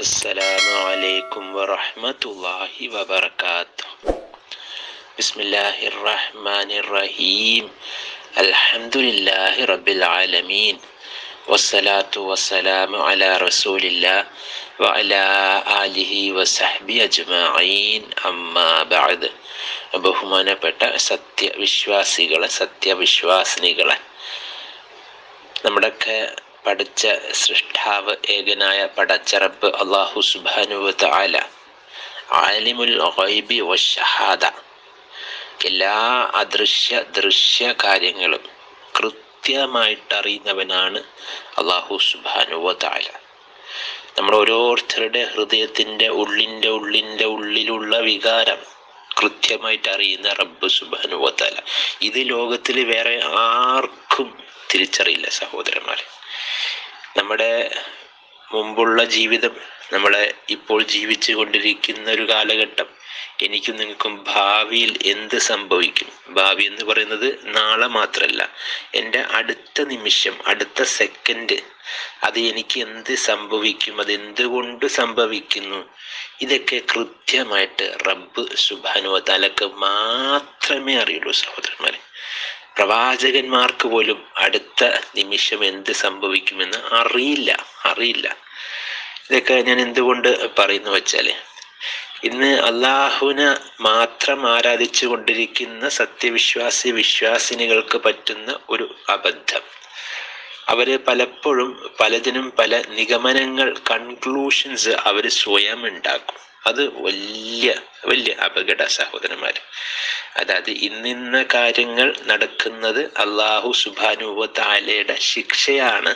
السلام عليكم ورحمة الله وبركاته بسم الله الرحمن الرحيم الحمد لله رب العالمين والصلاة والسلام على رسول الله وعلى آله وصحبه أجمعين أما بعد ബഹുമാനപ്പെട്ട സത്യവിശ്വാസികളെ സത്യവിശ്വാസിനികളെ നമ്മുടെയൊക്കെ പഠിച്ച സൃഷ്ടാവ് ഏകനായ പടച്ചറബ് അള്ളാഹു സുബാനുവ താല ആലിമുൽ ഗൈബി വഷഹാദ എല്ലാ അദൃശ്യ ദൃശ്യ കാര്യങ്ങളും കൃത്യമായിട്ട് അറിയുന്നവനാണ് അള്ളാഹു സുബാനുവ താല നമ്മൾ ഓരോരുത്തരുടെ ഹൃദയത്തിൻ്റെ ഉള്ളിൻ്റെ ഉള്ളിൻ്റെ ഉള്ളിലുള്ള വികാരം കൃത്യമായിട്ട് അറിയുന്ന റബ്ബ് സുബാനുവ താല ഇത് ലോകത്തിൽ വേറെ ആർക്കും തിരിച്ചറിയില്ല സഹോദരന്മാരെ നമ്മുടെ മുമ്പുള്ള ജീവിതം നമ്മളെ ഇപ്പോൾ ജീവിച്ചു കൊണ്ടിരിക്കുന്ന ഒരു കാലഘട്ടം എനിക്കും നിങ്ങൾക്കും ഭാവിയിൽ എന്ത് സംഭവിക്കും ഭാവി എന്ന് പറയുന്നത് നാളെ മാത്രമല്ല എൻ്റെ അടുത്ത നിമിഷം അടുത്ത സെക്കൻഡ് അത് എനിക്ക് എന്ത് സംഭവിക്കും അത് എന്തുകൊണ്ട് സംഭവിക്കുന്നു ഇതൊക്കെ കൃത്യമായിട്ട് റബ്ബ് സുബാനുവ തലക്ക് മാത്രമേ അറിയുള്ളൂ സഹോദരന്മാരെ പ്രവാചകന്മാർക്ക് പോലും അടുത്ത നിമിഷം എന്ത് സംഭവിക്കുമെന്ന് അറിയില്ല അറിയില്ല ഇതൊക്കെ ഞാൻ എന്തുകൊണ്ട് പറയുന്നു വെച്ചാൽ ഇന്ന് അള്ളാഹുവിനെ മാത്രം ആരാധിച്ചു കൊണ്ടിരിക്കുന്ന സത്യവിശ്വാസി വിശ്വാസിനികൾക്ക് പറ്റുന്ന ഒരു അബദ്ധം അവര് പലപ്പോഴും പലതിനും പല നിഗമനങ്ങൾ കൺക്ലൂഷൻസ് അവർ സ്വയം ഉണ്ടാക്കും അത് വലിയ വലിയ അപകട സഹോദരന്മാർ അതായത് ഇന്നിന്ന കാര്യങ്ങൾ നടക്കുന്നത് അള്ളാഹു സുബാനുവ താലയുടെ ശിക്ഷയാണ്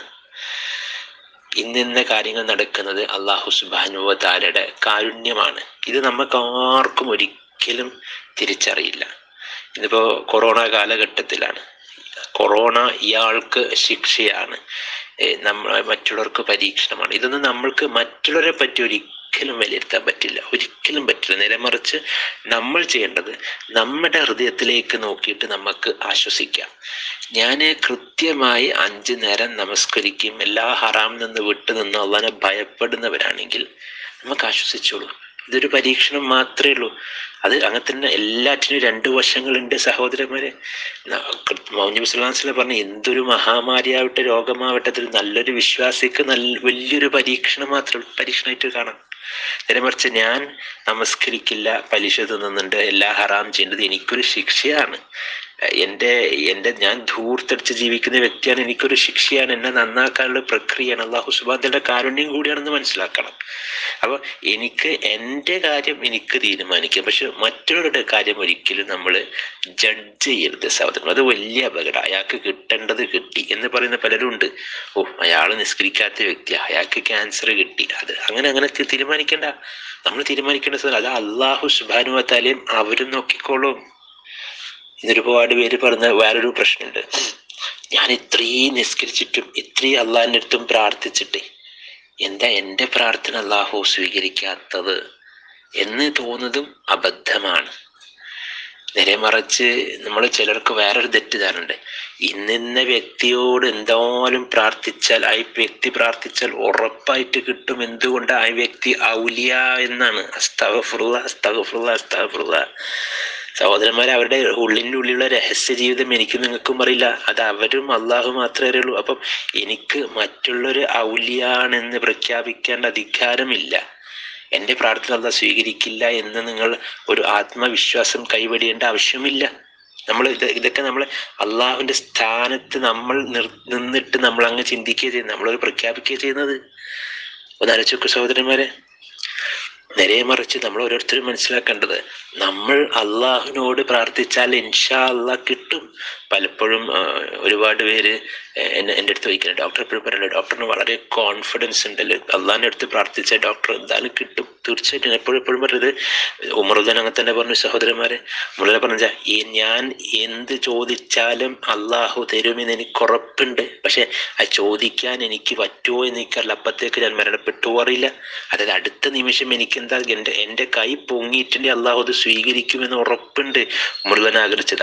ഇന്നിന്ന കാര്യങ്ങൾ നടക്കുന്നത് അള്ളാഹു സുബാനുവ താലയുടെ കാരുണ്യമാണ് ഇത് നമുക്ക് ആർക്കും ഒരിക്കലും തിരിച്ചറിയില്ല ഇതിപ്പോ കൊറോണ കാലഘട്ടത്തിലാണ് കൊറോണ ഇയാൾക്ക് ശിക്ഷയാണ് നമ്മൾ മറ്റുള്ളവർക്ക് പരീക്ഷണമാണ് ഇതൊന്നും നമ്മൾക്ക് മറ്റുള്ളവരെ പറ്റി ഒരിക്കലും വിലയിരുത്താൻ പറ്റില്ല ഒരിക്കലും പറ്റില്ല നേരെ മറിച്ച് നമ്മൾ ചെയ്യേണ്ടത് നമ്മുടെ ഹൃദയത്തിലേക്ക് നോക്കിയിട്ട് നമുക്ക് ആശ്വസിക്കാം ഞാൻ കൃത്യമായി അഞ്ചു നേരം നമസ്കരിക്കും എല്ലാ ഹറാമിൽ നിന്ന് വിട്ടു നിന്ന് അള്ളാനെ ഭയപ്പെടുന്നവരാണെങ്കിൽ നമുക്ക് ആശ്വസിച്ചോളൂ ഇതൊരു പരീക്ഷണം മാത്രമേ ഉള്ളൂ അത് അങ്ങനെ തന്നെ എല്ലാറ്റിനും രണ്ടു വശങ്ങളുണ്ട് സഹോദരന്മാരെ മൗന്യ മുസ്ലാംസിലെ പറഞ്ഞ എന്തൊരു മഹാമാരിയാവട്ടെ രോഗമാവട്ടെ അതൊരു നല്ലൊരു വിശ്വാസിക്ക് നല്ല വലിയൊരു പരീക്ഷണം മാത്രമേ പരീക്ഷണമായിട്ട് കാണാം നേരെ മറിച്ച് ഞാൻ നമസ്കരിക്കില്ല പലിശ തിന്നുന്നുണ്ട് എല്ലാ ഹറാം ചെയ്യേണ്ടത് എനിക്കൊരു ശിക്ഷയാണ് എൻ്റെ എൻ്റെ ഞാൻ ധൂർത്തടിച്ച് ജീവിക്കുന്ന വ്യക്തിയാണ് എനിക്കൊരു ശിക്ഷയാണ് എന്നെ നന്നാക്കാനുള്ള പ്രക്രിയയാണ് അള്ളാഹു സുബാദിന്റെ കാരുണ്യം കൂടിയാണെന്ന് മനസ്സിലാക്കണം അപ്പൊ എനിക്ക് എൻ്റെ കാര്യം എനിക്ക് തീരുമാനിക്കാം പക്ഷെ മറ്റുള്ളവരുടെ കാര്യം ഒരിക്കലും നമ്മൾ ജഡ്ജ് ചെയ്യരുത് സഹോദരൻ അത് വലിയ അപകടം അയാൾക്ക് കിട്ടേണ്ടത് കിട്ടി എന്ന് പറയുന്ന പലരും ഉണ്ട് ഓ അയാൾ നിസ്കരിക്കാത്ത വ്യക്തി അയാൾക്ക് ക്യാൻസർ കിട്ടി അത് അങ്ങനെ അങ്ങനെ തീരുമാനിക്കേണ്ട നമ്മൾ തീരുമാനിക്കേണ്ട സാർ അത് അള്ളാഹു സുബാനുവത്താലെയും അവരും നോക്കിക്കോളും ഇന്നൊരുപാട് പേര് പറഞ്ഞ വേറൊരു പ്രശ്നമുണ്ട് ഞാൻ ഇത്രയും നിസ്കരിച്ചിട്ടും ഇത്രയും അള്ളാഹിൻ്റെ അടുത്തും പ്രാർത്ഥിച്ചിട്ട് എന്താ എൻ്റെ പ്രാർത്ഥന അള്ളാഹു സ്വീകരിക്കാത്തത് എന്ന് തോന്നുന്നതും അബദ്ധമാണ് നേരെ മറിച്ച് നമ്മൾ ചിലർക്ക് വേറൊരു തെറ്റിദ്ധാരണുണ്ട് ഇന്നിന്ന വ്യക്തിയോട് എന്തായാലും പ്രാർത്ഥിച്ചാൽ ആ വ്യക്തി പ്രാർത്ഥിച്ചാൽ ഉറപ്പായിട്ട് കിട്ടും എന്തുകൊണ്ട് ആ വ്യക്തി ഔലിയ എന്നാണ് അസ്തഫുള്ള അസ്തഫുള്ള അസ്തഫുള്ള സഹോദരന്മാരെ അവരുടെ ഉള്ളിൻ്റെ ഉള്ളിലുള്ള രഹസ്യ ജീവിതം എനിക്ക് നിങ്ങൾക്കും അറിയില്ല അത് അവരും അള്ളാഹു മാത്രമേ അറിയുള്ളൂ അപ്പം എനിക്ക് മറ്റുള്ളൊരു ഔലിയാണെന്ന് പ്രഖ്യാപിക്കേണ്ട അധികാരമില്ല എൻ്റെ പ്രാർത്ഥന അല്ല സ്വീകരിക്കില്ല എന്ന് നിങ്ങൾ ഒരു ആത്മവിശ്വാസം കൈവടിയേണ്ട ആവശ്യമില്ല നമ്മൾ ഇത് ഇതൊക്കെ നമ്മൾ അള്ളാഹുവിൻ്റെ സ്ഥാനത്ത് നമ്മൾ നിർ നിന്നിട്ട് നമ്മൾ അങ്ങ് ചിന്തിക്കുകയും ചെയ്യുന്നത് നമ്മളൊരു പ്രഖ്യാപിക്കുകയും ചെയ്യുന്നത് ഒന്ന് ആലോചിക്കു സഹോദരന്മാരെ നേരെ മറിച്ച് നമ്മൾ ഓരോരുത്തരും മനസ്സിലാക്കേണ്ടത് നമ്മൾ അള്ളാഹുവിനോട് പ്രാർത്ഥിച്ചാൽ ഇൻഷാ അള്ളാഹ് കിട്ടും പലപ്പോഴും ഒരുപാട് പേര് എന്നെ എൻ്റെ അടുത്ത് ചോദിക്കുന്നത് ഡോക്ടർ എപ്പോഴും പറയുന്നത് ഡോക്ടറിന് വളരെ കോൺഫിഡൻസ് ഉണ്ടല്ലോ അള്ളാഹിൻ്റെ അടുത്ത് പ്രാർത്ഥിച്ച ഡോക്ടർ എന്തായാലും കിട്ടും തീർച്ചയായിട്ടും എപ്പോഴും എപ്പോഴും പറയുന്നത് ഉമറുദ്ദൻ അങ്ങനെ തന്നെ പറഞ്ഞു സഹോദരന്മാരെ മുള്ളനെ പറഞ്ഞാൽ ഈ ഞാൻ എന്ത് ചോദിച്ചാലും അള്ളാഹു തരുമെന്ന് എനിക്ക് ഉറപ്പുണ്ട് പക്ഷെ ആ ചോദിക്കാൻ എനിക്ക് പറ്റുമോ എന്ന് എനിക്കറിയില്ല അപ്പത്തേക്ക് ഞാൻ മരണപ്പെട്ടു അറിയില്ല അതായത് അടുത്ത നിമിഷം എനിക്ക് എന്താ എൻ്റെ എൻ്റെ കൈ പൊങ്ങിയിട്ടുണ്ടെങ്കിൽ അള്ളാഹു അത് സ്വീകരിക്കുമെന്ന് ഉറപ്പുണ്ട് മുഴുവൻ ആഗ്രഹിച്ചതാ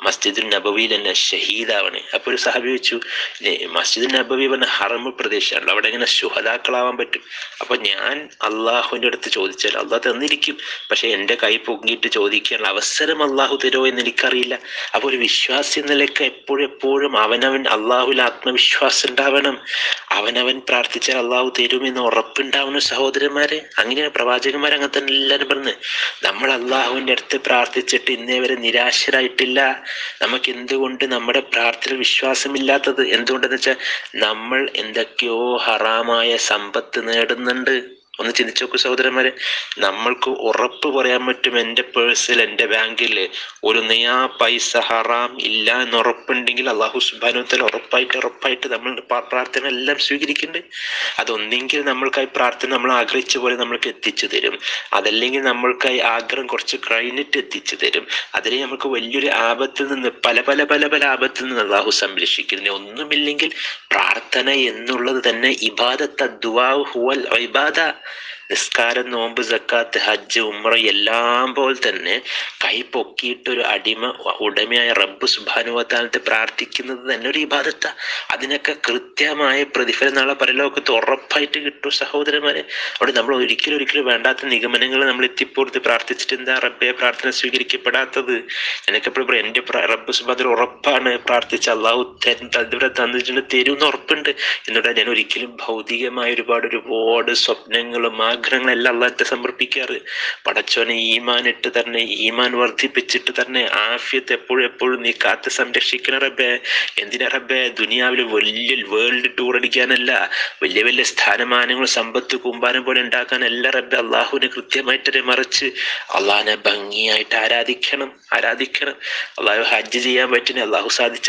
മസ്ജിദുൽ നബവിയിൽ തന്നെ ഷഹീദാവണേ അപ്പൊ ഒരു സഹാബി വെച്ചു മസ്ജിദുൽ നബവി പറഞ്ഞ ഹറമ് പ്രദേശമാണല്ലോ അവിടെ എങ്ങനെ ശുഹദാക്കളാവാൻ പറ്റും അപ്പൊ ഞാൻ അള്ളാഹുവിന്റെ അടുത്ത് ചോദിച്ചാൽ അള്ളാഹ് തന്നിരിക്കും പക്ഷെ എൻ്റെ കൈ പൊങ്ങിയിട്ട് ചോദിക്കാനുള്ള അവസരം അള്ളാഹു തരുമോ എന്ന് എനിക്കറിയില്ല അപ്പൊ ഒരു വിശ്വാസി എന്ന നിലയ്ക്ക് എപ്പോഴും എപ്പോഴും അവനവൻ അള്ളാഹുവിൽ ആത്മവിശ്വാസം ഉണ്ടാവണം അവനവൻ പ്രാർത്ഥിച്ചാൽ അള്ളാഹു തരുമെന്ന് ഉറപ്പുണ്ടാവണം സഹോദരന്മാരെ അങ്ങനെയാണ് പ്രവാചകന്മാർ അങ്ങനെ തന്നെ എല്ലാവരും പറഞ്ഞ് നമ്മൾ അള്ളാഹുവിൻ്റെ അടുത്ത് പ്രാർത്ഥിച്ചിട്ട് ഇന്നേ വരെ നിരാശരായിട്ടില്ല നമുക്ക് എന്തുകൊണ്ട് നമ്മുടെ പ്രാർത്ഥന വിശ്വാസമില്ലാത്തത് എന്തുകൊണ്ടെന്ന് വെച്ചാൽ നമ്മൾ എന്തൊക്കെയോ ഹറാമായ സമ്പത്ത് നേടുന്നുണ്ട് ഒന്ന് ചിന്തിച്ചു നോക്കൂ സഹോദരന്മാരെ നമ്മൾക്ക് ഉറപ്പ് പറയാൻ പറ്റും എൻ്റെ പേഴ്സിൽ എൻ്റെ ബാങ്കിൽ ഒരു നെയ്യാ പൈസ ഹറാം ഇല്ല എന്ന് ഉറപ്പുണ്ടെങ്കിൽ അള്ളാഹു സുബാനുത്തൽ ഉറപ്പായിട്ട് ഉറപ്പായിട്ട് നമ്മൾ പ്രാ- പ്രാർത്ഥന എല്ലാം സ്വീകരിക്കുന്നുണ്ട് അതൊന്നെങ്കിൽ നമ്മൾക്കായി പ്രാർത്ഥന നമ്മൾ ആഗ്രഹിച്ച പോലെ നമ്മൾക്ക് എത്തിച്ചു തരും അതല്ലെങ്കിൽ നമ്മൾക്കായി ആഗ്രഹം കുറച്ച് കഴിഞ്ഞിട്ട് എത്തിച്ചു തരും അതിനെ നമുക്ക് വലിയൊരു ആപത്തിൽ നിന്ന് പല പല പല പല ആപത്തിൽ നിന്ന് അള്ളാഹു സംരക്ഷിക്കുന്നു ഒന്നുമില്ലെങ്കിൽ പ്രാർത്ഥന എന്നുള്ളത് തന്നെ ഇബാദത്ത് ദുവാ ഹുവൽ ഇബാദ നിസ്കാരം നോമ്പ് സക്കാത്ത് ഹജ്ജ് ഉമ്ര എല്ലാം പോലെ തന്നെ കൈ പൊക്കിയിട്ട് ഒരു അടിമ ഉടമയായ റബ്ബ് സുബാനുവത്താലത്ത് പ്രാർത്ഥിക്കുന്നത് തന്നെ ഒരു ഇബാദത്ത അതിനൊക്കെ കൃത്യമായ പ്രതിഫലം നാളെ പരലോകത്ത് ഉറപ്പായിട്ട് കിട്ടും സഹോദരന്മാരെ അവിടെ നമ്മൾ ഒരിക്കലും ഒരിക്കലും വേണ്ടാത്ത നിഗമനങ്ങൾ നമ്മൾ എത്തിപ്പോർത്ത് പ്രാർത്ഥിച്ചിട്ട് എന്താ റബ്ബെ പ്രാർത്ഥന സ്വീകരിക്കപ്പെടാത്തത് എനിക്കെപ്പോഴും പറയും എൻ്റെ പ്ര- റബ്ബ് സുബാദർ ഉറപ്പാണ് പ്രാർത്ഥിച്ച അള്ളാഹു തന്നിവിടെ തന്നിട്ടുണ്ട് തരും എന്ന് ഉറപ്പുണ്ട് എന്നിട്ട് ഞാൻ ഒരിക്കലും ഭൗതികമായ ഒരുപാട് ഒരുപാട് സ്വപ്നങ്ങളും ആഗ്രഹങ്ങളും എല്ലാം അള്ളാഹത്തെ സമർപ്പിക്കാറ് പടച്ചോനെ ഈമാൻ ഇട്ട് തന്നെ ഈമാൻ വർദ്ധിപ്പിച്ചിട്ട് തന്നെ ആഫിയത്ത് എപ്പോഴും എപ്പോഴും നീ കാത്ത് സംരക്ഷിക്കണ റബ്ബേ എന്തിനാ റബ്ബേ ദുനിയാവിൽ വലിയ വേൾഡ് ടൂർ അടിക്കാനല്ല വലിയ വലിയ സ്ഥാനമാനങ്ങൾ സമ്പത്ത് കുമ്പാനം പോലെ ഉണ്ടാക്കാനല്ല റബ്ബെ അള്ളാഹുവിനെ കൃത്യമായിട്ട് മറിച്ച് അള്ളാഹിനെ ഭംഗിയായിട്ട് ആരാധിക്കണം ആരാധിക്കണം അള്ളാഹു ഹജ്ജ് ചെയ്യാൻ പറ്റുന്ന അള്ളാഹു സാധിച്ച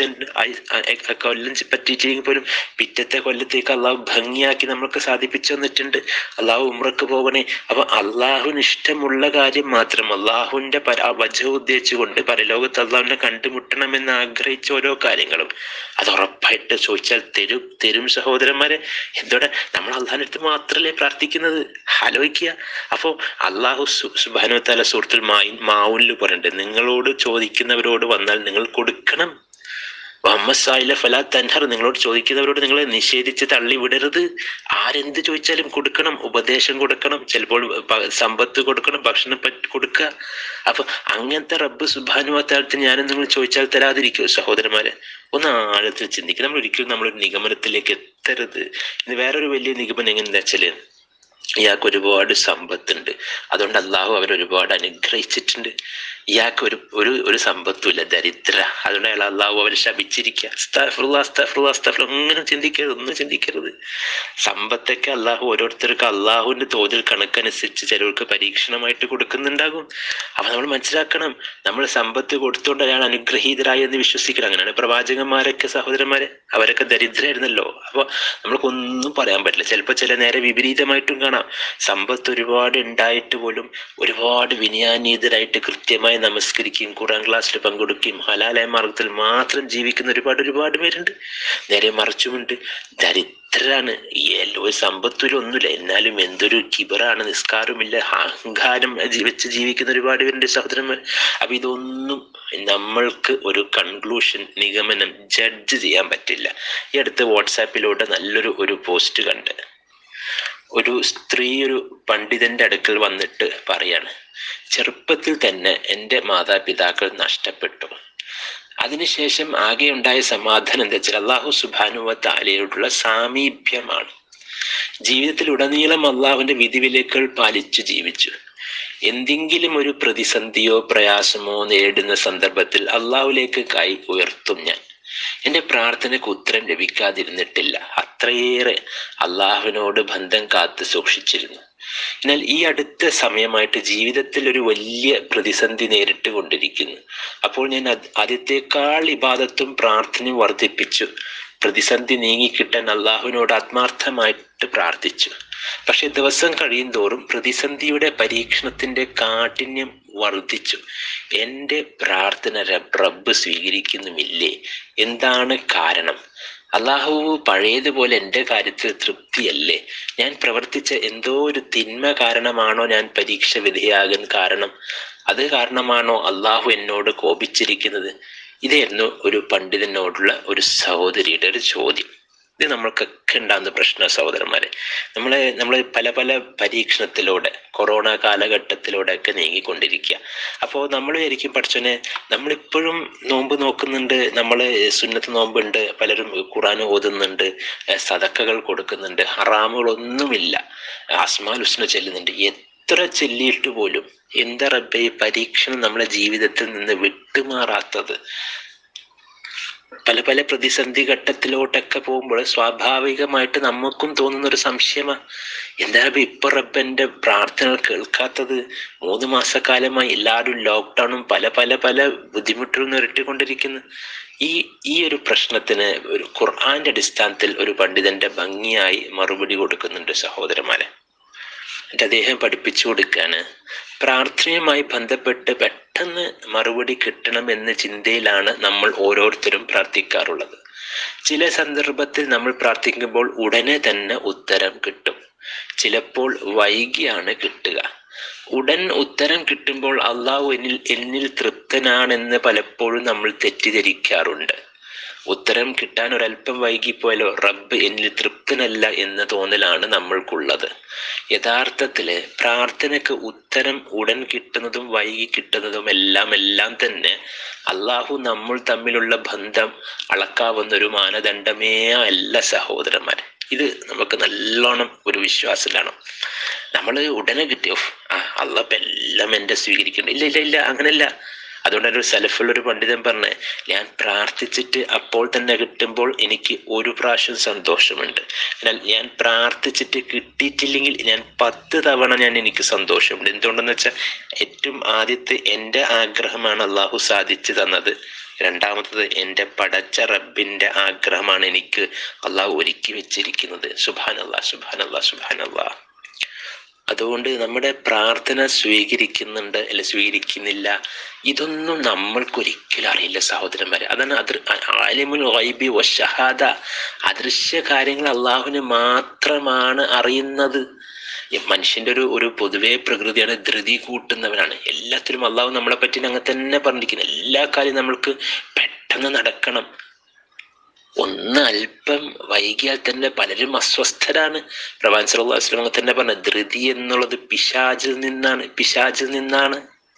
കൊല്ലം പറ്റിയിട്ടില്ലെങ്കിൽ പോലും പിറ്റത്തെ കൊല്ലത്തേക്ക് അള്ളാഹു ഭംഗിയാക്കി നമ്മൾക്ക് സാധിപ്പിച്ചു തന്നിട്ടുണ്ട് അള്ളാഹു ഉമ്രക്ക് പോകണേ അപ്പൊ അള്ളാഹുവിന് ഇഷ്ടമുള്ള കാര്യം മാത്രം അള്ളാഹുവിന്റെ പര വജ ഉദ്ദേശിച്ചുകൊണ്ട് പരലോകത്ത് അള്ളാഹുവിനെ കണ്ടുമുട്ടണമെന്ന് ആഗ്രഹിച്ച ഓരോ കാര്യങ്ങളും അത് ഉറപ്പായിട്ട് ചോദിച്ചാൽ തരും തരും സഹോദരന്മാരെ എന്തോടെ നമ്മൾ അള്ളാഹിന്റെ അടുത്ത് മാത്രമല്ലേ പ്രാർത്ഥിക്കുന്നത് ആലോചിക്കുക അപ്പോ അള്ളാഹു സുബാനു തല സുഹൃത്തിൽ മായി മാവുലിൽ പറഞ്ഞിട്ടുണ്ട് നിങ്ങളോട് ചോദിക്കുന്നവരോട് വന്നാൽ നിങ്ങൾ കൊടുക്കണം വമ്മസായില ഫലാ തൻഹർ നിങ്ങളോട് ചോദിക്കുന്നവരോട് നിങ്ങളെ നിഷേധിച്ച് തള്ളി വിടരുത് ആരെന്ത് ചോദിച്ചാലും കൊടുക്കണം ഉപദേശം കൊടുക്കണം ചിലപ്പോൾ പ- സമ്പത്ത് കൊടുക്കണം ഭക്ഷണം പറ്റി കൊടുക്കുക അപ്പൊ അങ്ങനത്തെ റബ്ബ് സുബാനുവാത്താലത്ത് ഞാനും നിങ്ങൾ ചോദിച്ചാൽ തരാതിരിക്കുമോ സഹോദരന്മാരെ ഒന്ന് ആഴത്തിൽ ചിന്തിക്കുക നമ്മൾ ഒരിക്കലും നമ്മളൊരു നിഗമനത്തിലേക്ക് എത്തരുത് ഇനി വേറൊരു വലിയ നിഗമനം എങ്ങനെയാ വെച്ചാല് ഇയാൾക്ക് ഒരുപാട് സമ്പത്തുണ്ട് അതുകൊണ്ട് അള്ളാഹു അവർ ഒരുപാട് അനുഗ്രഹിച്ചിട്ടുണ്ട് ഇയാൾക്ക് ഒരു ഒരു ഒരു സമ്പത്തുമില്ല ദരിദ്ര അതുകൊണ്ട് അയാൾ അള്ളാഹു അവരെ ശപിച്ചിരിക്കുക അസ്തഗ്ഫിറുല്ലാ, അസ്തഗ്ഫിറുല്ലാ, അസ്തഗ്ഫിറുല്ലാ. ഒന്നും ചിന്തിക്കരുത് ഒന്നും ചിന്തിക്കരുത് സമ്പത്തൊക്കെ അള്ളാഹു ഓരോരുത്തർക്ക് അള്ളാഹുവിന്റെ തോതിൽ കണക്കനുസരിച്ച് ചിലർക്ക് പരീക്ഷണമായിട്ട് കൊടുക്കുന്നുണ്ടാകും അപ്പൊ നമ്മൾ മനസ്സിലാക്കണം നമ്മൾ സമ്പത്ത് കൊടുത്തുകൊണ്ട് അയാൾ അനുഗ്രഹീതരായി എന്ന് വിശ്വസിക്കണം അങ്ങനെയാണ് പ്രവാചകന്മാരൊക്കെ സഹോദരന്മാരെ അവരൊക്കെ ദരിദ്രരായിരുന്നല്ലോ അപ്പൊ നമ്മൾക്കൊന്നും പറയാൻ പറ്റില്ല ചിലപ്പോൾ ചില നേരെ വിപരീതമായിട്ടും കാണാം സമ്പത്ത് ഒരുപാട് ഉണ്ടായിട്ട് പോലും ഒരുപാട് വിനയാനീതരായിട്ട് കൃത്യമായി നമസ്കരിക്കുകയും ഖുറാൻ ക്ലാസ്സിൽ പങ്കെടുക്കുകയും ഹലാലായ മാർഗത്തിൽ മാത്രം ജീവിക്കുന്ന ഒരുപാട് ഒരുപാട് പേരുണ്ട് നേരെ മറിച്ചുമുണ്ട് ദരിദ്രരാണ് ഈ എല്ലോ സമ്പത്തിലും ഒന്നുമില്ല എന്നാലും എന്തൊരു കിബറാണ് നിസ്കാരമില്ല അഹങ്കാരം ജി- വെച്ച് ജീവിക്കുന്ന ഒരുപാട് പേരുണ്ട് സഹോദരന്മാർ അപ്പൊ ഇതൊന്നും നമ്മൾക്ക് ഒരു കൺക്ലൂഷൻ നിഗമനം ജഡ്ജ് ചെയ്യാൻ പറ്റില്ല ഈ അടുത്ത് വാട്സാപ്പിലൂടെ നല്ലൊരു ഒരു പോസ്റ്റ് കണ്ട് ഒരു സ്ത്രീ ഒരു പണ്ഡിതന്റെ അടുക്കൽ വന്നിട്ട് പറയാണ് ചെറുപ്പത്തിൽ തന്നെ എൻ്റെ മാതാപിതാക്കൾ നഷ്ടപ്പെട്ടു അതിനുശേഷം ആകെ ഉണ്ടായ സമാധാനം എന്താ വെച്ചാൽ അള്ളാഹു സുബാനുവ താലയോടുള്ള സാമീപ്യമാണ് ജീവിതത്തിൽ ഉടനീളം അള്ളാഹുവിന്റെ വിധിവിലക്കുകൾ പാലിച്ചു ജീവിച്ചു എന്തെങ്കിലും ഒരു പ്രതിസന്ധിയോ പ്രയാസമോ നേരിടുന്ന സന്ദർഭത്തിൽ അള്ളാഹുലേക്ക് കൈ ഉയർത്തും ഞാൻ എന്റെ പ്രാർത്ഥനയ്ക്ക് ഉത്തരം ലഭിക്കാതിരുന്നിട്ടില്ല അത്രയേറെ അള്ളാഹുവിനോട് ബന്ധം കാത്തു സൂക്ഷിച്ചിരുന്നു എന്നാൽ ഈ അടുത്ത സമയമായിട്ട് ജീവിതത്തിൽ ഒരു വലിയ പ്രതിസന്ധി നേരിട്ട് കൊണ്ടിരിക്കുന്നു അപ്പോൾ ഞാൻ അത് ആദ്യത്തേക്കാൾ ഇബാദത്തും പ്രാർത്ഥനയും വർദ്ധിപ്പിച്ചു പ്രതിസന്ധി നീങ്ങിക്കിട്ടാൻ അള്ളാഹുവിനോട് ആത്മാർത്ഥമായിട്ട് പ്രാർത്ഥിച്ചു പക്ഷെ ദിവസം കഴിയും തോറും പ്രതിസന്ധിയുടെ പരീക്ഷണത്തിന്റെ കാഠിന്യം വർദ്ധിച്ചു എൻ്റെ പ്രാർത്ഥന റബ് റബ്ബ് സ്വീകരിക്കുന്നുമില്ലേ എന്താണ് കാരണം അള്ളാഹു പഴയതുപോലെ എൻ്റെ കാര്യത്തിൽ തൃപ്തിയല്ലേ ഞാൻ പ്രവർത്തിച്ച എന്തോ ഒരു തിന്മ കാരണമാണോ ഞാൻ പരീക്ഷ വിധേയാകാൻ കാരണം അത് കാരണമാണോ അള്ളാഹു എന്നോട് കോപിച്ചിരിക്കുന്നത് ഇതായിരുന്നു ഒരു പണ്ഡിതനോടുള്ള ഒരു സഹോദരിയുടെ ഒരു ചോദ്യം ഇത് നമ്മൾക്കൊക്കെ ഉണ്ടാകുന്ന പ്രശ്ന സഹോദരന്മാരെ നമ്മളെ നമ്മൾ പല പല പരീക്ഷണത്തിലൂടെ കൊറോണ കാലഘട്ടത്തിലൂടെ ഒക്കെ നീങ്ങിക്കൊണ്ടിരിക്കുക അപ്പോൾ നമ്മൾ വിചാരിക്കും പഠിച്ചോനെ നമ്മളിപ്പോഴും നോമ്പ് നോക്കുന്നുണ്ട് നമ്മൾ സുന്നത്ത് നോമ്പുണ്ട് പലരും ഖുറാൻ ഓതുന്നുണ്ട് ഏഹ് സദക്കകൾ കൊടുക്കുന്നുണ്ട് ഹറാമുകളൊന്നുമില്ല അസ്മാൽ ഹുസ്ന ചെല്ലുന്നുണ്ട് എത്ര ചെല്ലിയിട്ട് പോലും എന്താ റബ്ബെ ഈ പരീക്ഷണം നമ്മളെ ജീവിതത്തിൽ നിന്ന് വിട്ടുമാറാത്തത് പല പല പ്രതിസന്ധി ഘട്ടത്തിലോട്ടൊക്കെ പോകുമ്പോൾ സ്വാഭാവികമായിട്ട് നമുക്കും തോന്നുന്ന ഒരു സംശയമാ എന്താ റബ്ബെ ഇപ്പൊ റബ്ബന്റെ പ്രാർത്ഥനകൾ കേൾക്കാത്തത് മൂന്ന് മാസക്കാലമായി എല്ലാവരും ലോക്ക്ഡൌണും പല പല പല ബുദ്ധിമുട്ടുകൾ നേരിട്ടുകൊണ്ടിരിക്കുന്നു ഈ ഈ ഒരു പ്രശ്നത്തിന് ഒരു ഖുർആന്റെ അടിസ്ഥാനത്തിൽ ഒരു പണ്ഡിതന്റെ ഭംഗിയായി മറുപടി കൊടുക്കുന്നുണ്ട് സഹോദരന്മാരെ എന്നിട്ട് അദ്ദേഹം പഠിപ്പിച്ചു കൊടുക്കാണ് പ്രാർത്ഥനയുമായി ബന്ധപ്പെട്ട് പെട്ടെന്ന് മറുപടി കിട്ടണം എന്ന ചിന്തയിലാണ് നമ്മൾ ഓരോരുത്തരും പ്രാർത്ഥിക്കാറുള്ളത് ചില സന്ദർഭത്തിൽ നമ്മൾ പ്രാർത്ഥിക്കുമ്പോൾ ഉടനെ തന്നെ ഉത്തരം കിട്ടും ചിലപ്പോൾ വൈകിയാണ് കിട്ടുക ഉടൻ ഉത്തരം കിട്ടുമ്പോൾ അള്ളാഹു എന്നിൽ എന്നിൽ തൃപ്തനാണെന്ന് പലപ്പോഴും നമ്മൾ തെറ്റിദ്ധരിക്കാറുണ്ട് ഉത്തരം കിട്ടാൻ ഒരല്പം വൈകിപ്പോയാലോ റബ്ബ് എന്നിൽ തൃപ്തനല്ല എന്ന തോന്നലാണ് നമ്മൾക്കുള്ളത് യഥാർത്ഥത്തില് പ്രാർത്ഥനയ്ക്ക് ഉത്തരം ഉടൻ കിട്ടുന്നതും വൈകി കിട്ടുന്നതും എല്ലാം എല്ലാം തന്നെ അള്ളാഹു നമ്മൾ തമ്മിലുള്ള ബന്ധം അളക്കാവുന്ന ഒരു മാനദണ്ഡമേ അല്ല സഹോദരന്മാർ ഇത് നമുക്ക് നല്ലോണം ഒരു വിശ്വാസത്തിലാണ് നമ്മൾ ഉടനെ കിട്ടിയോ ആ അള്ള ഇപ്പം എല്ലാം എൻ്റെ സ്വീകരിക്കണം ഇല്ല ഇല്ല ഇല്ല അങ്ങനല്ല അതുകൊണ്ട് ഒരു സെലഫുള്ള ഒരു പണ്ഡിതൻ പറഞ്ഞ് ഞാൻ പ്രാർത്ഥിച്ചിട്ട് അപ്പോൾ തന്നെ കിട്ടുമ്പോൾ എനിക്ക് ഒരു പ്രാവശ്യം സന്തോഷമുണ്ട് എന്നാൽ ഞാൻ പ്രാർത്ഥിച്ചിട്ട് കിട്ടിയിട്ടില്ലെങ്കിൽ ഞാൻ പത്ത് തവണ ഞാൻ എനിക്ക് സന്തോഷമുണ്ട് എന്തുകൊണ്ടെന്ന് വെച്ചാൽ ഏറ്റവും ആദ്യത്തെ എൻ്റെ ആഗ്രഹമാണ് അള്ളാഹു സാധിച്ചു തന്നത് രണ്ടാമത്തത് എൻ്റെ പടച്ച റബ്ബിൻ്റെ ആഗ്രഹമാണ് എനിക്ക് അള്ളാഹു ഒരുക്കി വെച്ചിരിക്കുന്നത് സുബാൻ അള്ളാഹ് സുബാൻ അള്ളാഹ് സുബാൻ അള്ളാഹ് അതുകൊണ്ട് നമ്മുടെ പ്രാർത്ഥന സ്വീകരിക്കുന്നുണ്ട് അല്ല സ്വീകരിക്കുന്നില്ല ഇതൊന്നും നമ്മൾക്കൊരിക്കലും അറിയില്ല സഹോദരന്മാരെ അതാണ് അത് ആലിമുൽ വൈബി വഷഹാദ അദൃശ്യ കാര്യങ്ങൾ അള്ളാഹുവിന് മാത്രമാണ് അറിയുന്നത് ഈ മനുഷ്യന്റെ ഒരു ഒരു പൊതുവെ പ്രകൃതിയാണ് ധൃതി കൂട്ടുന്നവനാണ് എല്ലാത്തിലും അള്ളാഹു നമ്മളെ പറ്റി അങ്ങനെ തന്നെ പറഞ്ഞിരിക്കുന്നത് എല്ലാ കാര്യവും നമ്മൾക്ക് പെട്ടെന്ന് നടക്കണം ഒന്ന് അല്പം വൈകിയാൽ തന്നെ പലരും അസ്വസ്ഥരാണ് പ്രവാൻ സല്ലല്ലാഹു അലൈഹി വസല്ലം തന്നെ പറഞ്ഞ ധൃതി എന്നുള്ളത് പിശാചിൽ നിന്നാണ് പിശാചിൽ നിന്നാണ്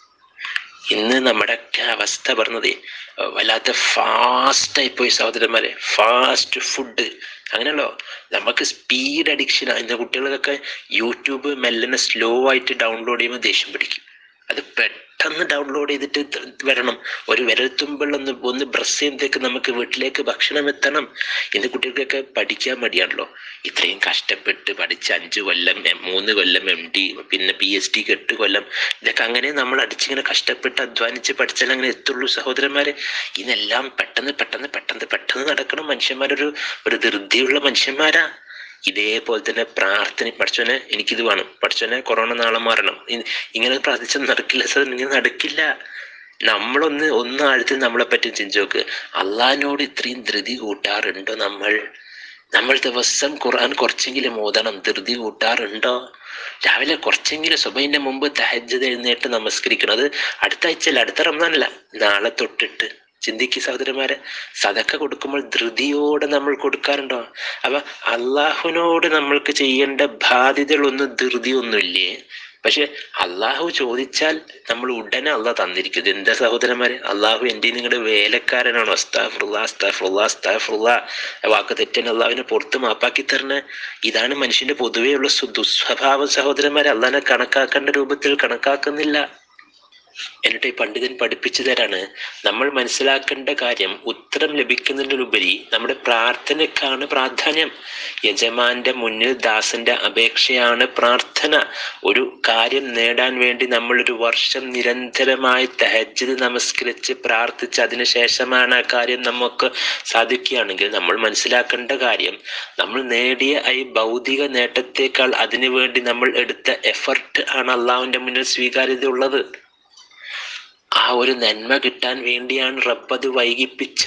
ഇന്ന് നമ്മുടെയൊക്കെ അവസ്ഥ പറഞ്ഞത് വല്ലാത്ത ഫാസ്റ്റ് ആയിപ്പോയി സഹോദരന്മാരെ ഫാസ്റ്റ് ഫുഡ് അങ്ങനെയല്ലോ നമുക്ക് സ്പീഡ് അഡിക്ഷൻ ഇന്ന് കുട്ടികൾക്കൊക്കെ യൂട്യൂബ് മെല്ലനെ സ്ലോ ആയിട്ട് ഡൗൺലോഡ് ചെയ്യുമ്പോൾ ദേഷ്യം പിടിക്കും അത് പെട്ടെന്ന് ഡൗൺലോഡ് ചെയ്തിട്ട് ത- വരണം ഒരു വിരൽത്തുമ്പിൾ ഒന്ന് ഒന്ന് ബ്രഷ് ചെയ്യുമ്പോഴത്തേക്ക് നമുക്ക് വീട്ടിലേക്ക് ഭക്ഷണം എത്തണം ഇന്ന് കുട്ടികൾക്കൊക്കെ പഠിക്കാൻ മടിയാണല്ലോ ഇത്രയും കഷ്ടപ്പെട്ട് പഠിച്ച് അഞ്ച് കൊല്ലം എം- മൂന്ന് കൊല്ലം എം ഡി പിന്നെ പി എച്ച് ഡിക്ക് എട്ട് കൊല്ലം ഇതൊക്കെ അങ്ങനെ നമ്മൾ അടിച്ചിങ്ങനെ കഷ്ടപ്പെട്ട് അധ്വാനിച്ച് പഠിച്ചാൽ അങ്ങനെ എത്തുള്ളൂ സഹോദരന്മാരെ ഇതെല്ലാം പെട്ടെന്ന് പെട്ടെന്ന് പെട്ടെന്ന് പെട്ടെന്ന് നടക്കണം മനുഷ്യന്മാരൊരു ഒരു ധൃതിയുള്ള മനുഷ്യന്മാരാ ഇതേപോലെ തന്നെ പ്രാർത്ഥന പഠിച്ചോനെ എനിക്കിത് വേണം പഠിച്ചോനെ കൊറോണ നാളെ മാറണം ഇ- ഇങ്ങനെ പ്രാർത്ഥിച്ചാൽ നടക്കില്ല സാർ ഇങ്ങനെ നടക്കില്ല നമ്മളൊന്ന് ഒന്ന് ആഴത്തിൽ നമ്മളെ പറ്റി ചിന്തിച്ച് നോക്ക് അള്ളഹാനോട് ഇത്രയും ധൃതി കൂട്ടാറുണ്ടോ നമ്മൾ നമ്മൾ ദിവസം ഖുർആൻ കുറച്ചെങ്കിലും ഓതണം ധൃതി കൂട്ടാറുണ്ടോ രാവിലെ കുറച്ചെങ്കിലും സുബൈന്റെ മുമ്പ് തഹജ്ജദ് എഴുന്നേറ്റ് നമസ്കരിക്കണം അത് അടുത്ത ആഴ്ചയല്ല അടുത്ത റംസാനല്ല നാളെ തൊട്ടിട്ട് ചിന്തിക്ക് സഹോദരന്മാരെ സദക്ക കൊടുക്കുമ്പോൾ ധൃതിയോടെ നമ്മൾ കൊടുക്കാറുണ്ടോ അപ്പൊ അള്ളാഹുവിനോട് നമ്മൾക്ക് ചെയ്യേണ്ട ബാധ്യതകളൊന്നും ധൃതിയൊന്നുമില്ലേ പക്ഷെ അള്ളാഹു ചോദിച്ചാൽ നമ്മൾ ഉടനെ അള്ളാഹ് തന്നിരിക്കും എന്താ സഹോദരന്മാരെ അള്ളാഹു എൻ്റെ നിങ്ങളുടെ വേലക്കാരനാണോ അസ്താഫുള്ള അസ്താഫുള്ള അസ്താഫുള്ള വാക്ക് തെറ്റാൻ അള്ളാഹുവിനെ പുറത്ത് മാപ്പാക്കി തരണേ ഇതാണ് മനുഷ്യന്റെ പൊതുവെയുള്ള സു- ദുസ്വഭാവം സഹോദരന്മാരെ അള്ളാഹിനെ കണക്കാക്കേണ്ട രൂപത്തിൽ കണക്കാക്കുന്നില്ല എന്നിട്ട് ഈ പണ്ഡിതൻ പഠിപ്പിച്ചു തരാണ് നമ്മൾ മനസ്സിലാക്കേണ്ട കാര്യം ഉത്തരം ലഭിക്കുന്നതിനുപരി നമ്മുടെ പ്രാർത്ഥനയ്ക്കാണ് പ്രാധാന്യം യജമാന്റെ മുന്നിൽ ദാസന്റെ അപേക്ഷയാണ് പ്രാർത്ഥന ഒരു കാര്യം നേടാൻ വേണ്ടി നമ്മൾ ഒരു വർഷം നിരന്തരമായി തഹജ്ജുദ് നമസ്കരിച്ച് പ്രാർത്ഥിച്ച് അതിനുശേഷമാണ് ആ കാര്യം നമുക്ക് സാധിക്കുകയാണെങ്കിൽ നമ്മൾ മനസ്സിലാക്കേണ്ട കാര്യം നമ്മൾ നേടിയ ഈ ഭൗതിക നേട്ടത്തെക്കാൾ അതിനു വേണ്ടി നമ്മൾ എടുത്ത എഫർട്ട് ആണ് അള്ളാഹുവിന്റെ മുന്നിൽ സ്വീകാര്യത ഉള്ളത് ആ ഒരു നന്മ കിട്ടാൻ വേണ്ടിയാണ് റബ്ബ് അത് വൈകിപ്പിച്ചത്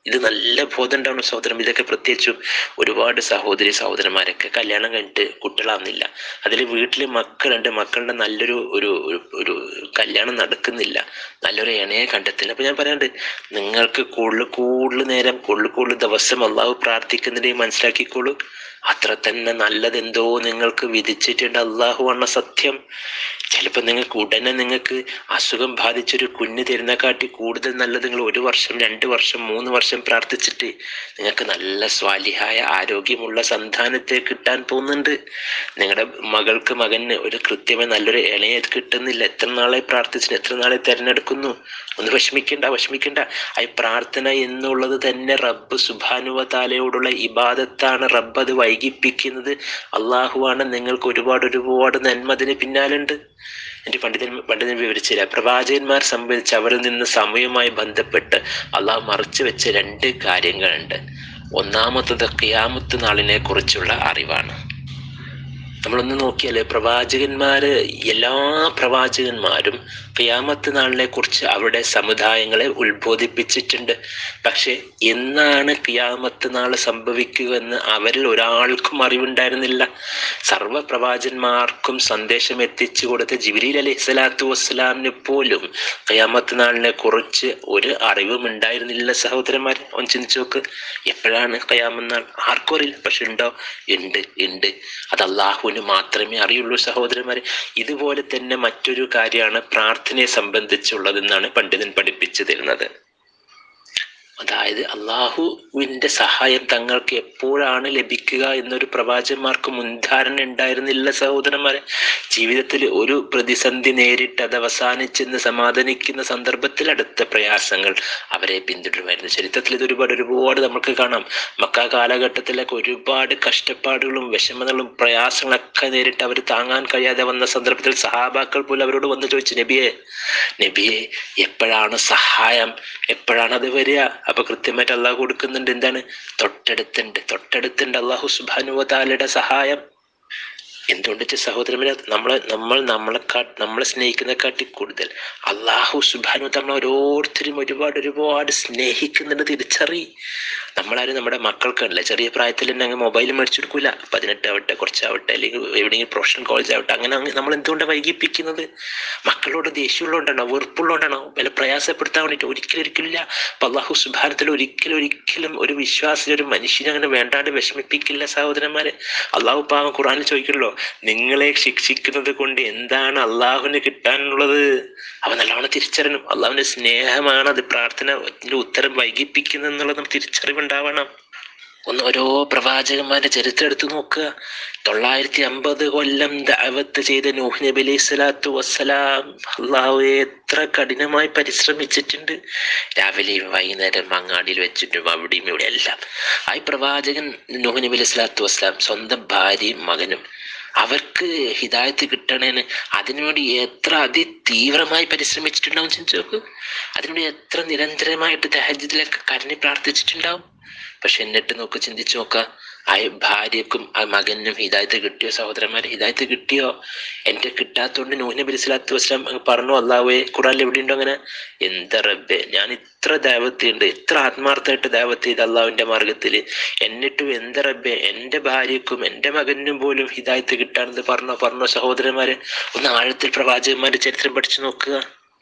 ഇത് നല്ല ബോധം ഉണ്ടാവണം സഹോദരം ഇതൊക്കെ പ്രത്യേകിച്ചും ഒരുപാട് സഹോദരി സഹോദരന്മാരൊക്കെ കല്യാണം കഴിഞ്ഞിട്ട് കുട്ടികളാവുന്നില്ല അതിൽ വീട്ടിൽ മക്കളുണ്ട് മക്കളുടെ നല്ലൊരു ഒരു ഒരു- ഒരു കല്യാണം നടക്കുന്നില്ല നല്ലൊരു ഇണയെ കണ്ടെത്തില്ല അപ്പൊ ഞാൻ പറയാണ്ട് നിങ്ങൾക്ക് കൂടുതൽ കൂടുതൽ നേരം കൂടുതൽ കൂടുതൽ ദിവസം അള്ളാഹു പ്രാർത്ഥിക്കുന്നുണ്ടെങ്കിൽ മനസ്സിലാക്കിക്കോളൂ അത്ര തന്നെ നല്ലതെന്തോ നിങ്ങൾക്ക് വിധിച്ചിട്ടുണ്ട് അള്ളാഹു ആണ് സത്യം ചിലപ്പോൾ നിങ്ങൾക്ക് ഉടനെ നിങ്ങൾക്ക് അസുഖം ബാധിച്ചൊരു കുഞ്ഞ് തരുന്ന കാട്ടി കൂടുതൽ നല്ലത് നിങ്ങൾ ഒരു വർഷം രണ്ട് വർഷം മൂന്ന് വർഷം പ്രാർത്ഥിച്ചിട്ട് നിങ്ങൾക്ക് നല്ല സ്വാലിഹായ ആരോഗ്യമുള്ള സന്താനത്തെ കിട്ടാൻ പോകുന്നുണ്ട് നിങ്ങളുടെ മകൾക്ക് മകന് ഒരു കൃത്യമായി നല്ലൊരു ഇണയെ കിട്ടുന്നില്ല എത്ര നാളെ പ്രാർത്ഥിച്ചിട്ട് എത്ര നാളെ തിരഞ്ഞെടുക്കുന്നു ഒന്ന് വിഷമിക്കണ്ട വിഷമിക്കണ്ട ഈ പ്രാർത്ഥന എന്നുള്ളത് തന്നെ റബ്ബ് സുബാനുവ താലയോടുള്ള ഇബാദത്താണ് റബ്ബ് അത് വൈകിപ്പിക്കുന്നത് അള്ളാഹുവാണ് നിങ്ങൾക്ക് ഒരുപാട് ഒരുപാട് നന്മ അതിന് പിന്നാലുണ്ട് എൻ്റെ പണ്ഡിതൻ പണ്ഡിതൻ വിവരിച്ചില്ല പ്രവാചകന്മാർ സംബന്ധിച്ച് അവരിൽ നിന്ന് സമയവുമായി ബന്ധപ്പെട്ട് അള്ളാഹു മറച്ചു വെച്ച രണ്ട് കാര്യങ്ങളുണ്ട് ഒന്നാമത്തത് ഖിയാമത്ത് നാളിനെ കുറിച്ചുള്ള അറിവാണ് നമ്മളൊന്ന് നോക്കിയാൽ പ്രവാചകന്മാര് എല്ലാ പ്രവാചകന്മാരും ഖിയാമത്ത് നാളിനെ കുറിച്ച് അവരുടെ സമുദായങ്ങളെ ഉത്ബോധിപ്പിച്ചിട്ടുണ്ട് പക്ഷെ എന്നാണ് ഖിയാമത്ത് നാൾ സംഭവിക്കുക എന്ന് അവരിൽ ഒരാൾക്കും അറിവുണ്ടായിരുന്നില്ല സർവ പ്രവാചന്മാർക്കും സന്ദേശം എത്തിച്ചു കൊടുത്ത ജിബിരിൽ അലൈഹി സ്വലാത്തു വസ്സലാമിന് പോലും ഖിയാമത്ത് നാളിനെ കുറിച്ച് ഒരു അറിവും ഉണ്ടായിരുന്നില്ല സഹോദരന്മാർ ഒന്ന് ചിന്തിച്ചു നോക്ക് എപ്പോഴാണ് ഖിയാമത്ത് നാൾ ആർക്കും അറിയില്ല പക്ഷെ ഉണ്ടോ ഉണ്ട് ഉണ്ട് അത് അള്ളാഹുവിന് മാത്രമേ അറിയുള്ളൂ സഹോദരന്മാരെ ഇതുപോലെ തന്നെ മറ്റൊരു കാര്യമാണ് പ്രാർത്ഥനയെ സംബന്ധിച്ചുള്ളതെന്നാണ് പണ്ഡിതൻ പഠിപ്പിച്ചു തരുന്നത് അതായത് അള്ളാഹുവിന്റെ സഹായം തങ്ങൾക്ക് എപ്പോഴാണ് ലഭിക്കുക എന്നൊരു പ്രവാചകന്മാർക്ക് മുൻധാരണ ഉണ്ടായിരുന്നില്ല സഹോദരന്മാരെ ജീവിതത്തിൽ ഒരു പ്രതിസന്ധി നേരിട്ട് അത് അവസാനിച്ചെന്ന് സമാധാനിക്കുന്ന സന്ദർഭത്തിൽ അടുത്ത പ്രയാസങ്ങൾ അവരെ പിന്തുടരുമായിരുന്നു ചരിത്രത്തിൽ ഇത് ഒരുപാട് ഒരുപാട് നമുക്ക് കാണാം മക്ക കാലഘട്ടത്തിലൊക്കെ ഒരുപാട് കഷ്ടപ്പാടുകളും വിഷമതകളും പ്രയാസങ്ങളൊക്കെ നേരിട്ട് അവർ താങ്ങാൻ കഴിയാതെ വന്ന സന്ദർഭത്തിൽ സഹാബാക്കൾ പോലും അവരോട് വന്ന് ചോദിച്ചു നബിയെ നബിയെ എപ്പോഴാണ് സഹായം എപ്പോഴാണ് അത് വരിക അപ്പൊ കൃത്യമായിട്ട് അള്ളാഹു കൊടുക്കുന്നുണ്ട് എന്താണ് തൊട്ടടുത്തുണ്ട് തൊട്ടടുത്തുണ്ട് അള്ളാഹു സുബാനുവതാലയുടെ സഹായം എന്തുകൊണ്ട് വെച്ചാൽ സഹോദരന്മാരെ നമ്മളെ നമ്മൾ നമ്മളെ കാ നമ്മളെ സ്നേഹിക്കുന്നതിനെക്കാട്ടി കൂടുതൽ അള്ളാഹു സുബാനു നമ്മളെ ഓരോരുത്തരും ഒരുപാട് ഒരുപാട് സ്നേഹിക്കുന്നുണ്ട് തിരിച്ചറി നമ്മളാരും നമ്മുടെ മക്കൾക്കാണല്ലേ ചെറിയ പ്രായത്തിൽ തന്നെ അങ്ങ് മൊബൈൽ മേടിച്ചു കൊടുക്കൂല പതിനെട്ടാവട്ടെ കുറച്ചാവട്ടെ അല്ലെങ്കിൽ എവിടെയെങ്കിലും പ്രൊഫഷണൽ കോളേജ് ആവട്ടെ അങ്ങനെ അങ്ങ് നമ്മൾ എന്തുകൊണ്ടാണ് വൈകിപ്പിക്കുന്നത് മക്കളോട് ദേഷ്യമുള്ളതുകൊണ്ടാണോ വെറുപ്പുള്ളതുകൊണ്ടാണോ വില പ്രയാസപ്പെടുത്താൻ വേണ്ടിയിട്ട് ഒരിക്കലും ഒരിക്കലില്ല അപ്പൊ അള്ളാഹു സുബാനത്തിൽ ഒരിക്കലും ഒരിക്കലും ഒരു വിശ്വാസി ഒരു മനുഷ്യനെ അങ്ങനെ വേണ്ടാണ്ട് വിഷമിപ്പിക്കില്ല സഹോദരന്മാരെ അള്ളാഹു പാവം ഖുറാനിൽ ചോദിക്കണല്ലോ നിങ്ങളെ ശിക്ഷിക്കുന്നത് കൊണ്ട് എന്താണ് അള്ളാഹുവിന് കിട്ടാനുള്ളത് അവൻ നല്ലോണം തിരിച്ചറിയണം അള്ളാഹുവിന്റെ സ്നേഹമാണ് അത് പ്രാർത്ഥന ഉത്തരം വൈകിപ്പിക്കുന്നത് എന്നുള്ളത് നമുക്ക് തിരിച്ചറിവുണ്ടാവണം ഒന്ന് ഓരോ പ്രവാചകന്മാരുടെ ചരിത്രം എടുത്തു നോക്കുക തൊള്ളായിരത്തി അമ്പത് കൊല്ലം ദഅവത്ത് ചെയ്ത നൂഹ് നബി അലൈഹി സ്വലാത്തു വസ്സലാം അള്ളാഹു എത്ര കഠിനമായി പരിശ്രമിച്ചിട്ടുണ്ട് രാവിലെയും വൈകുന്നേരം അങ്ങാടിയിൽ വെച്ചിട്ടും അവിടെയും ഇവിടെ എല്ലാം ആ ഈ പ്രവാചകൻ നൂഹ് നബി അലൈഹി സ്വലാത്തു വസ്സലാം സ്വന്തം ഭാര്യയും മകനും അവർക്ക് ഹിദായത്ത് കിട്ടണേന് അതിനുവേണ്ടി എത്ര അതിതീവ്രമായി പരിശ്രമിച്ചിട്ടുണ്ടാവും ചിന്തിച്ചു നോക്ക് അതിനുവേണ്ടി എത്ര നിരന്തരമായിട്ട് തഹജിദിലൊക്കെ കരഞ്ഞ് പ്രാർത്ഥിച്ചിട്ടുണ്ടാവും പക്ഷെ എന്നിട്ട് നോക്ക് ചിന്തിച്ചു നോക്ക ആ ഭാര്യക്കും ആ മകനും ഹിദായത്ത് കിട്ടിയോ സഹോദരന്മാരെ ഹിദായത്ത് കിട്ടിയോ എന്റെ കിട്ടാത്തോണ്ട് നൂഹ് നബി സ്വലാത്തു വസ്ലാം പറഞ്ഞു അള്ളാഹുവേ ഖുറാനിൽ എവിടെയുണ്ടോ അങ്ങനെ എന്താ റബ്ബെ ഞാൻ ഇത്ര ദൈവത്തിയുണ്ട് ഇത്ര ആത്മാർത്ഥമായിട്ട് ദൈവത്ത് ചെയ്ത് അള്ളാഹുവിന്റെ മാർഗത്തിൽ എന്നിട്ടും എന്താ റബ്ബെ എന്റെ ഭാര്യക്കും എന്റെ മകനും പോലും ഹിദായത്ത് കിട്ടാണെന്ന് പറഞ്ഞോ പറഞ്ഞോ സഹോദരന്മാരെ ഒന്ന് ആഴത്തിൽ പ്രവാചകന്മാരുടെ ചരിത്രം പഠിച്ചു നോക്കുക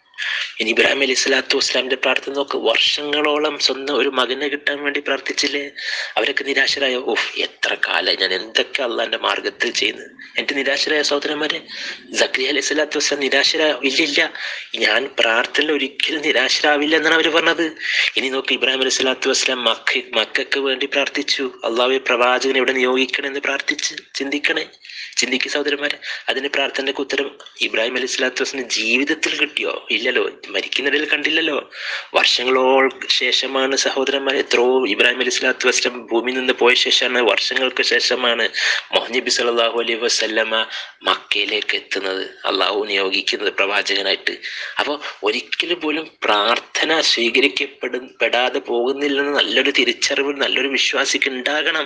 ഇനി ഇബ്രാഹിം അലി സ്വലാത്തു വസ്ലാമിന്റെ പ്രാർത്ഥന നോക്ക് വർഷങ്ങളോളം സ്വന്തം ഒരു മകനെ കിട്ടാൻ വേണ്ടി പ്രാർത്ഥിച്ചില്ലേ അവരൊക്കെ നിരാശരായ ഓഹ് എത്ര കാലം ഞാൻ എന്തൊക്കെ അള്ളാന്റെ മാർഗത്തിൽ ചെയ്യുന്നത് എന്റെ നിരാശരായ സഹോദരന്മാരെ സക്രിയ അലൈഹി സ്വലാത്തു വസ്ലാം നിരാശരാ ഇല്ലില്ല ഞാൻ പ്രാർത്ഥന ഒരിക്കലും നിരാശരാവില്ല എന്നാണ് അവർ പറഞ്ഞത് ഇനി നോക്ക് ഇബ്രാഹിം അലൈഹി സ്വലാത്തു വസ്ലാം മക്ക മക്കൾക്ക് വേണ്ടി പ്രാർത്ഥിച്ചു അള്ളാഹുവെ പ്രവാചകൻ ഇവിടെ നിയോഗിക്കണമെന്ന് പ്രാർത്ഥിച്ച് ചിന്തിക്കണേ ചിന്തിക്കുക സഹോദരന്മാരെ അതിന് പ്രാർത്ഥനയ്ക്ക് ഉത്തരം ഇബ്രാഹിം അലൈഹി സ്വലാത്തു വസ്ലാം ജീവിതത്തിൽ കിട്ടിയോ ഇല്ലല്ലോ മരിക്കുന്നിടയിൽ കണ്ടില്ലല്ലോ വർഷങ്ങളോ ശേഷമാണ് സഹോദരന്മാർ എത്രയോ ഇബ്രാഹിം അലൈഹി സ്വലാത്തു വസ്ലാം ഭൂമിയിൽ നിന്ന് പോയ ശേഷമാണ് വർഷങ്ങൾക്ക് ശേഷമാണ് മോഹനബി സല്ലല്ലാഹു അലൈഹി വസല്ലമ മക്കയിലേക്ക് എത്തുന്നത് അള്ളാഹു നിയോഗിക്കുന്നത് പ്രവാചകനായിട്ട് അപ്പോൾ ഒരിക്കലും പോലും പ്രാർത്ഥന സ്വീകരിക്കപ്പെടു പെടാതെ പോകുന്നില്ലെന്ന് നല്ലൊരു തിരിച്ചറിവ് നല്ലൊരു വിശ്വാസിക്ക് ഉണ്ടാകണം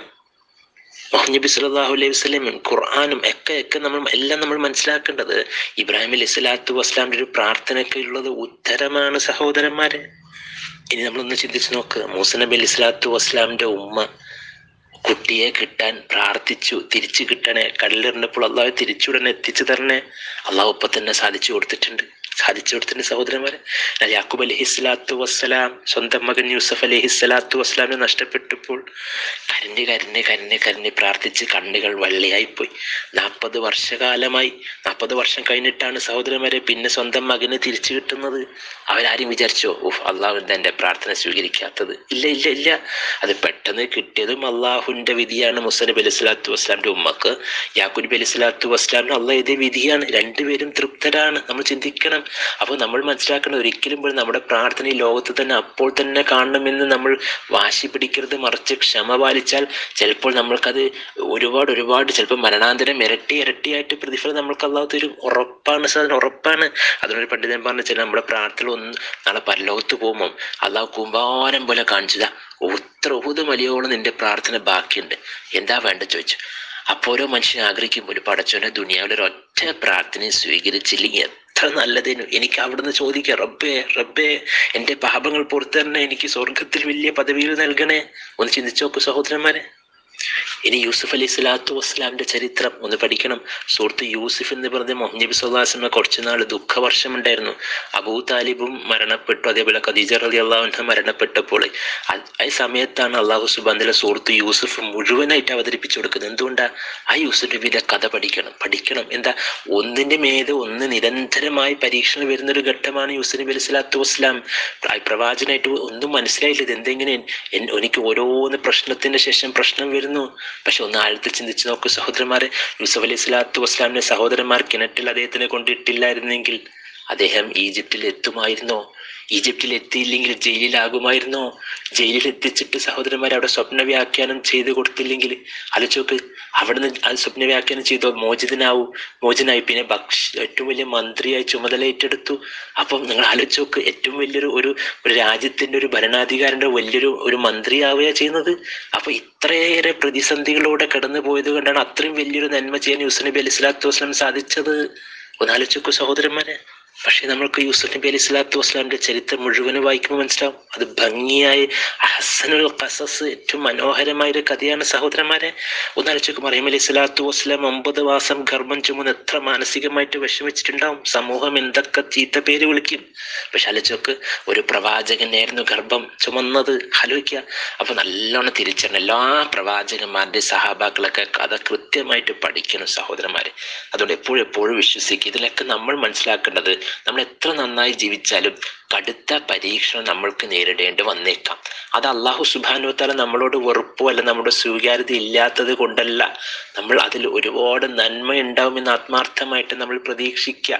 നബി സല്ലല്ലാഹു അലൈഹി വസല്ലം ഖുർആനും ഒക്കെ ഒക്കെ നമ്മൾ എല്ലാം നമ്മൾ മനസ്സിലാക്കേണ്ടത് ഇബ്രാഹിം അലൈഹി സ്വലാത്തു വസ്ലാമിന്റെ ഒരു പ്രാർത്ഥനയ്ക്ക് ഉള്ളത് ഉത്തരമാണ് സഹോദരന്മാരെ ഇനി നമ്മളൊന്ന് ചിന്തിച്ച് നോക്ക് മൂസ നബി അലി സ്വലാത്തു വസ്സലാമിന്റെ ഉമ്മ കുട്ടിയെ കിട്ടാൻ പ്രാർത്ഥിച്ചു തിരിച്ചു കിട്ടണേ കടലിറിഞ്ഞപ്പോൾ അള്ളാഹു തിരിച്ചുടനെ എത്തിച്ചു തരണേ അള്ളാഹു ഇപ്പൊ തന്നെ സാധിച്ചു കൊടുത്തിട്ടുണ്ട് സാധിച്ചു കൊടുത്തിട്ടുണ്ട് സഹോദരന്മാരെ എന്നാൽ യാക്കൂബ് അലഹി സ്വലാത്തു വസ്സലാം സ്വന്തം മകൻ യൂസഫ് അലഹി സ്വലാത്തു വസ്സലാമിനെ നഷ്ടപ്പെട്ടപ്പോൾ കരഞ്ഞ് കരഞ്ഞ് കരഞ്ഞ് കരഞ്ഞ് പ്രാർത്ഥിച്ച് കണ്ണുകൾ വെള്ളയായിപ്പോയി നാൽപ്പത് വർഷകാലമായി നാൽപ്പത് വർഷം കഴിഞ്ഞിട്ടാണ് സഹോദരന്മാരെ പിന്നെ സ്വന്തം മകന് തിരിച്ചു കിട്ടുന്നത് അവരാരും വിചാരിച്ചോ ഓഹ് അള്ളാഹു എന്താ എൻ്റെ പ്രാർത്ഥന സ്വീകരിക്കാത്തത് ഇല്ല ഇല്ല ഇല്ല അത് പെട്ടെന്ന് കിട്ടിയതും അള്ളാഹുവിൻ്റെ വിധിയാണ് മുസ നബി അലൈഹി സ്വലാത്തു വസ്സലാമിൻ്റെ ഉമ്മക്ക് യാക്കൂബ് നബി അലൈഹി സ്വലാത്തു വസ്സലാമിന് അള്ളാഹ് ഇതേ വിധിയാണ് രണ്ടുപേരും തൃപ്തരാണ് നമ്മൾ ചിന്തിക്കണം അപ്പോൾ നമ്മൾ മനസ്സിലാക്കണം ഒരിക്കലും പോലും നമ്മുടെ പ്രാർത്ഥന ഈ ലോകത്ത് തന്നെ അപ്പോൾ തന്നെ കാണണമെന്ന് നമ്മൾ വാശി പിടിക്കരുത് മറിച്ച് ക്ഷമ പാലിച്ചാൽ ചിലപ്പോൾ നമ്മൾക്കത് ഒരുപാട് ഒരുപാട് ചിലപ്പോൾ മരണാന്തരം ഇരട്ടി ഇരട്ടിയായിട്ട് പ്രതിഫലം നമ്മൾക്ക് അള്ളാഹു തരും ഉറപ്പാണ് സാധനം ഉറപ്പാണ് അതിനൊരു പണ്ഡിതൻ പറഞ്ഞ വെച്ചാൽ നമ്മുടെ പ്രാർത്ഥന ഒന്ന് നാളെ പരലോകത്ത് പോകുമ്പോൾ അള്ളാഹു കുമ്പാരം പോലെ കാണിച്ചതാ ഉത്ര ഉഹുദ് മലിയോളം നിന്റെ പ്രാർത്ഥന ബാക്കിയുണ്ട് എന്താ വേണ്ട ചോദിച്ചു അപ്പോൾ ഓരോ മനുഷ്യൻ ആഗ്രഹിക്കും ഒരു പടച്ചോനെ ദുനിയാവിൽ ഒരു ഒറ്റ പ്രാർത്ഥനയും സ്വീകരിച്ചില്ലെങ്കിൽ എത്ര നല്ലതിനു എനിക്ക് അവിടുന്ന് ചോദിക്കാം റബ്ബേ റബ്ബേ എൻ്റെ പാപങ്ങൾ പുറത്തു തരണേ എനിക്ക് സ്വർഗത്തിൽ വലിയ പദവിയിൽ നൽകണേ ഒന്ന് ചിന്തിച്ചു നോക്കൂ സഹോദരന്മാരെ ഇനി യൂസുഫ് അലി സ്വലാത്തു വസ്സലാമിന്റെ ചരിത്രം ഒന്ന് പഠിക്കണം സുഹൃത്ത് യൂസുഫ് എന്ന് പറഞ്ഞ മുഹമ്മദ് സുല്ലാസിന് കുറച്ചു നാൾ ദുഃഖവർഷം ഉണ്ടായിരുന്നു അബൂ താലിബും മരണപ്പെട്ടു അതേപോലെ ഖദീജ റലി അള്ളാഹുന മരണപ്പെട്ടപ്പോൾ ആ- ആ സമയത്താണ് അള്ളാഹു സുബാന്തിലെ സുഹൃത്ത് യൂസുഫ് മുഴുവനായിട്ട് അവതരിപ്പിച്ചു കൊടുക്കുന്നത് എന്തുകൊണ്ടാ ആ യൂസുഫ് നബിയുടെ കഥ പഠിക്കണം പഠിക്കണം എന്താ ഒന്നിന്റെ മേത് ഒന്ന് നിരന്തരമായി പരീക്ഷണം വരുന്ന ഒരു ഘട്ടമാണ് യൂസുഫ് നബി അലൈഹി സ്വലാത്തു വസ്സലാം പ്ര- പ്രവാചനായിട്ട് ഒന്നും മനസ്സിലായില്ല ഇത് എന്തെങ്ങനെ എൻ- എനിക്ക് ഓരോന്ന് പ്രശ്നത്തിന് ശേഷം പ്രശ്നം വരുന്നു പക്ഷെ ഒന്ന് ആഴത്തിൽ ചിന്തിച്ച് നോക്കൂ സഹോദരന്മാരെ യൂസഫ് അലൈഹി സ്വലാത്തു വസ്സലാമിനെ സഹോദരന്മാർ കിണറ്റിൽ അദ്ദേഹത്തിനെ കൊണ്ടിട്ടില്ലായിരുന്നെങ്കിൽ അദ്ദേഹം ഈജിപ്തിൽ എത്തുമായിരുന്നോ ഈജിപ്തിൽ എത്തിയില്ലെങ്കിൽ ജയിലിലാകുമായിരുന്നോ ജയിലിൽ എത്തിച്ചിട്ട് സഹോദരന്മാർ അവിടെ സ്വപ്ന വ്യാഖ്യാനം ചെയ്തു കൊടുത്തില്ലെങ്കിൽ ആലോചിച്ചോക്ക് അവിടുന്ന് അത് സ്വപ്ന വ്യാഖ്യാനം ചെയ്തോ മോചിതനാവും മോചനായി പിന്നെ ഭക്ഷ ഏറ്റവും വലിയ മന്ത്രിയായി ചുമതല ഏറ്റെടുത്തു അപ്പം നിങ്ങൾ ആലോചിച്ചോക്ക് ഏറ്റവും വലിയൊരു ഒരു ഒരു രാജ്യത്തിന്റെ ഒരു ഭരണാധികാരിന്റെ വലിയൊരു ഒരു മന്ത്രിയാവുകയാണ് ചെയ്യുന്നത് അപ്പൊ ഇത്രയേറെ പ്രതിസന്ധികളോടെ കടന്നു പോയത് കൊണ്ടാണ് അത്രയും വലിയൊരു നന്മ ചെയ്യാൻ യൂസുഫ് നബി അലൈഹി സ്വലാത്തു വസ്ലാം സാധിച്ചത് ഒന്നാലോചിക്കൂ സഹോദരന്മാരെ പക്ഷെ നമ്മൾക്ക് യൂസുഫ് നബി അലൈഹി സ്വലാത്തു വസ്ലാമിന്റെ ചരിത്രം മുഴുവനും വായിക്കുമ്പോൾ മനസ്സിലാവും അത് ഭംഗിയായി ഹസനുൽ ഖസസ് ഏറ്റവും മനോഹരമായ ഒരു കഥയാണ് സഹോദരന്മാരെ ഒന്നാലോചിക്കും മറിയം അലൈഹി സ്വലാത്തു വസ്ലാം ഒമ്പത് മാസം ഗർഭം ചുമന്ന് എത്ര മാനസികമായിട്ട് വിഷമിച്ചിട്ടുണ്ടാവും സമൂഹം എന്തൊക്കെ ചീത്ത പേര് വിളിക്കും പക്ഷെ ആലോചിക്ക് ഒരു പ്രവാചകനായിരുന്നു ഗർഭം ചുമന്നത് ആലോചിക്കുക അപ്പൊ നല്ലോണം തിരിച്ചറിയണം എല്ലാ പ്രവാചകന്മാരുടെ സഹാബാക്കളൊക്കെ കഥ കൃത്യമായിട്ട് പഠിക്കണം സഹോദരന്മാരെ അതുകൊണ്ട് എപ്പോഴും എപ്പോഴും വിശ്വസിക്കുക ഇതിലൊക്കെ നമ്മൾ മനസ്സിലാക്കേണ്ടത് നമ്മൾ എത്ര നന്നായി ജീവിച്ചാലും കടുത്ത പരീക്ഷണം നമ്മൾക്ക് നേരിടേണ്ടി വന്നേക്കാം അത് അള്ളാഹു സുബാനു താല നമ്മളോട് വെറുപ്പോ അല്ല നമ്മുടെ സ്വീകാര്യത ഇല്ലാത്തത് കൊണ്ടല്ല നമ്മൾ അതിൽ ഒരുപാട് നന്മ ഉണ്ടാവുമെന്ന് ആത്മാർത്ഥമായിട്ട് നമ്മൾ പ്രതീക്ഷിക്കുക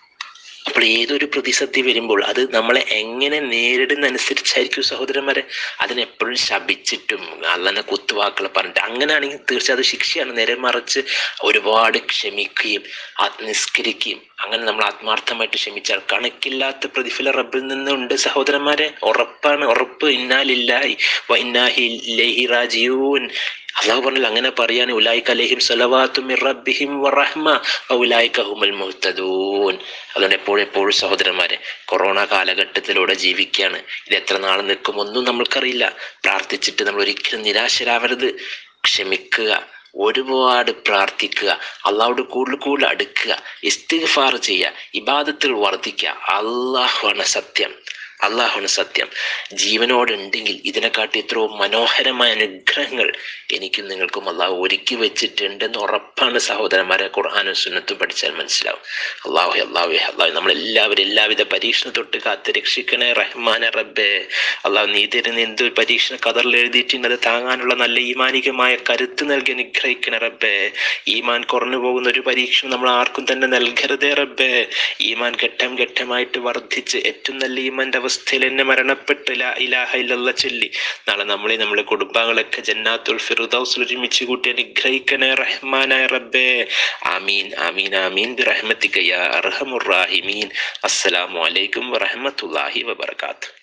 അപ്പോൾ ഏതൊരു പ്രതിസന്ധി വരുമ്പോൾ അത് നമ്മളെ എങ്ങനെ നേരിടുന്നതനുസരിച്ചായിരിക്കും സഹോദരന്മാരെ അതിനെപ്പോഴും ശപിച്ചിട്ടും അല്ലനെ കുത്തുവാക്കൾ പറഞ്ഞിട്ട് അങ്ങനെയാണെങ്കിൽ തീർച്ചയായും അത് ശിക്ഷയാണ് നേരെ മറിച്ച് ഒരുപാട് ക്ഷമിക്കുകയും ആ- നിസ്കരിക്കുകയും അങ്ങനെ നമ്മൾ ആത്മാർത്ഥമായിട്ട് ക്ഷമിച്ചാൽ കണക്കില്ലാത്ത പ്രതിഫലം റബ്ബിൽ നിന്നുണ്ട് സഹോദരന്മാരെ ഉറപ്പാണ് ഉറപ്പ് ഇന്നാലില്ലാഹി വ ഇന്നാഹി ഇലൈഹി റാജിഊൻ അള്ളാഹു പറഞ്ഞില്ല അങ്ങനെ പറയാണ് ഉലായിക്ക് അലഹിം സലവാത്തു മിർ റബ്ബിഹിം വറഹ്മ ഉലായിക്ക ഹുമൽ മുഹ്തദൂൻ അതുകൊണ്ട് എപ്പോഴും എപ്പോഴും സഹോദരന്മാരെ കൊറോണ കാലഘട്ടത്തിലൂടെ ജീവിക്കുകയാണ് ഇത് എത്ര നാൾ നിൽക്കും ഒന്നും നമ്മൾക്കറിയില്ല പ്രാർത്ഥിച്ചിട്ട് നമ്മൾ ഒരിക്കലും നിരാശരാവരുത് ക്ഷമിക്കുക ഒരുപാട് പ്രാർത്ഥിക്കുക അള്ളാഹോട് കൂടുതൽ കൂടുതൽ അടുക്കുക ഇസ്തിഗ്ഫാർ ചെയ്യുക ഇബാദത്തിൽ വർദ്ധിക്കുക അള്ളാഹുവാണ് സത്യം അള്ളാഹുണ് സത്യം ജീവനോടുണ്ടെങ്കിൽ ഇതിനെക്കാട്ടി എത്രയോ മനോഹരമായ അനുഗ്രഹങ്ങൾ എനിക്കും നിങ്ങൾക്കും അള്ളാഹു ഒരുക്കി വെച്ചിട്ടുണ്ടെന്ന് ഉറപ്പാണ് സഹോദരന്മാരെ ഖുർആാനും സുന്നത്തും പഠിച്ചാൽ മനസ്സിലാവും അള്ളാഹു അള്ളാഹു അള്ളാഹു നമ്മളെല്ലാവരും എല്ലാവിധ പരീക്ഷണ തൊട്ട് കാത്ത് രക്ഷിക്കണേ റഹ്മാനെ റബ്ബേ അള്ളാഹു നീ തരുന്ന എന്ത് പരീക്ഷണ കതറിൽ എഴുതിയിട്ടുണ്ട് അത് താങ്ങാനുള്ള നല്ല ഈമാനികമായ കരുത്ത് നൽകി അനുഗ്രഹിക്കണേ റബ്ബേ ഈമാൻ കുറഞ്ഞു പോകുന്ന ഒരു പരീക്ഷണം നമ്മൾ ആർക്കും തന്നെ നൽകരുതേ റബ്ബേ ഈമാൻ ഘട്ടം ഘട്ടമായിട്ട് വർദ്ധിച്ച് ഏറ്റവും നല്ല ഈമാന്റെ അവസ്ഥയിൽ എന്നെ മരണപ്പെട്ട് ലാ ഇലാഹ ഇല്ലല്ലാ ചൊല്ലി നാളെ നമ്മളെ നമ്മുടെ കുടുംബാംഗങ്ങളൊക്കെ ജന്നാത്തുൽ ഫിറുദൗസിൽ ഒരുമിച്ച് കൂട്ടി അനുഗ്രഹിക്കണേ റഹ്മാനായ റബ്ബേ ആമീൻ ആമീൻ ആമീൻ ബിറഹ്മത്തിക യാ അർഹമുർ റാഹിമീൻ അസ്സലാമു അലൈക്കും വറഹ്മത്തുള്ളാഹി വബറകാതുഹു